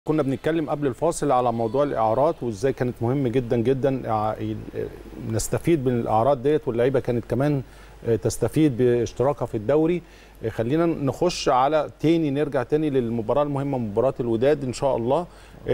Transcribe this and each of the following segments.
كنا بنتكلم قبل الفاصل على موضوع الاعارات وازاي كانت مهم جدا جدا نستفيد من الاعارات ديت واللعيبه كانت كمان تستفيد باشتراكها في الدوري خلينا نخش على تاني نرجع تاني للمباراه المهمه مباراه الوداد ان شاء الله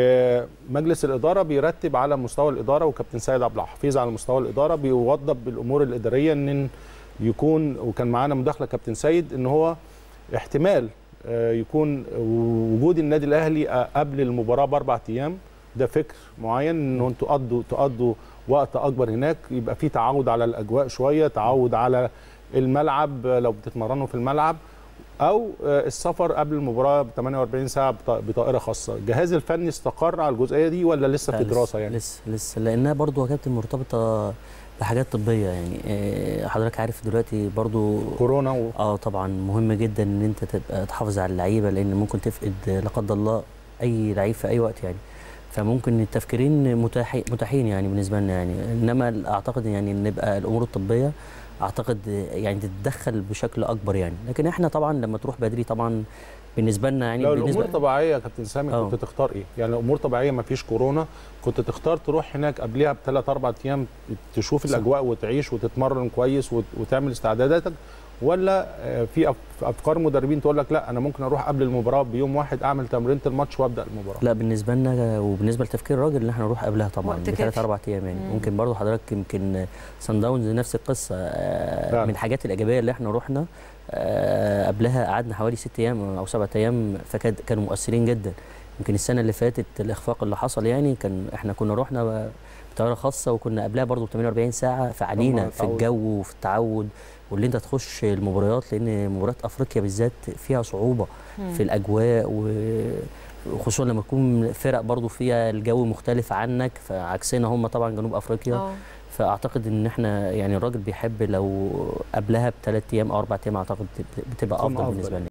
مجلس الاداره بيرتب على مستوى الاداره وكابتن سيد عبد الحفيظ على مستوى الاداره بيوضب بالامور الاداريه ان يكون وكان معانا مداخله كابتن سيد ان هو احتمال يكون وجود النادي الاهلي قبل المباراه باربع ايام ده فكر معين ان انتوا تقضوا تقضوا وقت اكبر هناك يبقى في تعود على الاجواء شويه تعود على الملعب لو بتتمرنوا في الملعب او السفر قبل المباراه ب 48 ساعه بطائره خاصه الجهاز الفني استقر على الجزئيه دي ولا لسه في دراسه يعني لسه لسه لانها برضو يا كابتن مرتبطه بحاجات طبيه يعني حضرتك عارف دلوقتي برضو كورونا و... اه طبعا مهم جدا ان انت تبقى تحافظ على اللعيبه لان ممكن تفقد لا قدر الله اي لعيب في اي وقت يعني فممكن التفكيرين متاحين متاحين يعني بالنسبه لنا يعني انما اعتقد يعني ان يبقى الامور الطبيه اعتقد يعني تتدخل بشكل اكبر يعني لكن احنا طبعا لما تروح بدري طبعا بالنسبه لنا يعني لو بالنسبة الامور طبيعيه يا كابتن سامي أوه. كنت تختار ايه؟ يعني لو امور طبيعيه ما فيش كورونا كنت تختار تروح هناك قبلها بثلاث اربع ايام تشوف صح. الاجواء وتعيش وتتمرن كويس وتعمل استعداداتك ولا في افكار مدربين تقول لك لا انا ممكن اروح قبل المباراه بيوم واحد اعمل تمرينه الماتش وابدا المباراه لا بالنسبه لنا وبالنسبه لتفكير الراجل ان احنا نروح قبلها طبعا بثلاث اربع ايام يعني مم. ممكن برضه حضرتك يمكن سان داونز نفس القصه آه من الحاجات الايجابيه اللي احنا رحنا آه قبلها قعدنا حوالي ست ايام او سبعة ايام فكانوا مؤثرين جدا يمكن السنه اللي فاتت الاخفاق اللي حصل يعني كان احنا كنا رحنا بطياره خاصه وكنا قبلها برضه ب 48 ساعه فعلينا في الجو وفي التعود واللي انت تخش المباريات لان مباريات افريقيا بالذات فيها صعوبه مم. في الاجواء وخصوصا لما تكون فرق برضو فيها الجو مختلف عنك فعكسنا هم طبعا جنوب افريقيا أوه. فاعتقد ان احنا يعني الراجل بيحب لو قبلها بثلاث ايام او اربع ايام اعتقد بتبقى افضل بالنسبه لنا